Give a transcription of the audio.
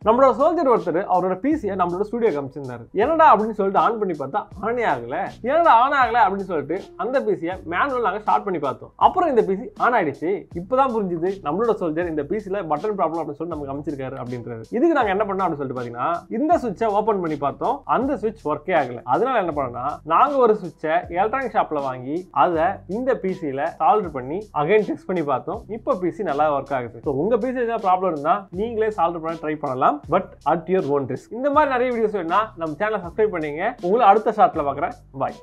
நம்மளோட சோல்ஜர் ஒருத்தர் அவரோட பிசியை நம்மளோட ஸ்டுடியோ காமிச்சிருந்தாரு என்னடா அப்படின்னு சொல்லிட்டு ஆன் பண்ணி பார்த்தா ஆனே ஆகல என்னடா ஆன் ஆகல அப்படின்னு சொல்லிட்டு அந்த பிசியை மேனுவல் நாங்க ஸ்டார்ட் பண்ணி பார்த்தோம் அப்புறம் இந்த பிசி ஆன் ஆயிடுச்சு இப்பதான் புரிஞ்சுது நம்மளோட சோல்ஜர் இந்த பிசில பட்டன் ப்ராப்ளம் அப்படின்னு சொல்லி நமக்கு அமைச்சிருக்காரு அப்படின்றது இதுக்கு நாங்க என்ன பண்ணோம் அப்படின்னு சொல்லிட்டு பாத்தீங்கன்னா இந்த சுவிட்சை ஓபன் பண்ணி பார்த்தோம் அந்த சுவிட்ச் ஒர்க்கே ஆகல அதனால என்ன பண்ணோம்னா நாங்க ஒரு சுவிட்சை எலக்ட்ரானிக் ஷாப்ல வாங்கி அதை இந்த பிசியில சால்வ் பண்ணி அகைன் டெஸ்ட் பண்ணி பார்த்தோம் இப்போ பிசி நல்லா ஒர்க் ஆகுது ஸோ உங்க பிசி ஏதாவது ப்ராப்ளம் இருந்தா நீங்களே சால்வ் பண்ண ட்ரை பண்ணலாம் but at your own risk இந்த மாதிரி நிறைய வீடியோஸ் வேணா நம்ம சேனலை சப்ஸ்கிரைப் பண்ணீங்க உங்களை அடுத்த ஷார்ட்ல பார்க்குறேன் பாய்